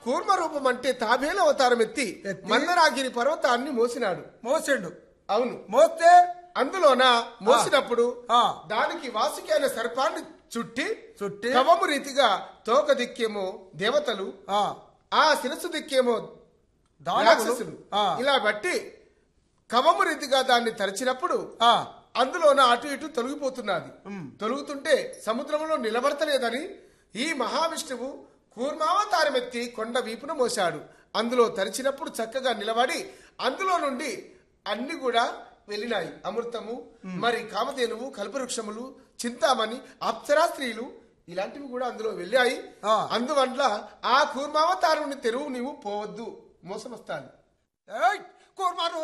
కూర్మ రూపం అంటే తాబేల అవతారం ఎత్తి ఎత్తి? మందరాగిరి పర్వతాన్ని మోసినాడు మోసిండు అవును మోస్తే అందులోన మోసినప్పుడు ఆ. దానికి వాసుకి అనే సర్పాన్ని చుట్టి చుట్టి? కవము రీతిగా తోక దిక్కేమో దేవతలు ఆ, ఆ శిరస్సు దిక్కేమో దానవులు. రాక్షసులు ఆ, ఇలా బట్టి కవము రీతిగా దాన్ని తరిచినప్పుడు ఆ, అందులోన అటు ఇటు తొలగిపోతున్నది ఉమ్. తొలుగుతుంటే సముద్రంలో నిలబడతలేదని ఈ మహావిష్ణువు కూర్మావతారమెత్తి కొండ వీపున మోశాడు అందులో తరిచినప్పుడు చక్కగా నిలబడి అందులో నుండి అన్ని కూడా వెళ్ళినాయి అమృతము మరి కామధేనువు కల్పవృక్షములు చింతామణి అప్సరా స్త్రీలు ఇలాంటివి కూడా అందులో వెళ్ళాయి ఆ. అందువల్ల ఆ కూర్మావతారుని తెరువు నీవు పోవద్దు మోసం వస్తాను ఏయ్, కూర్మారు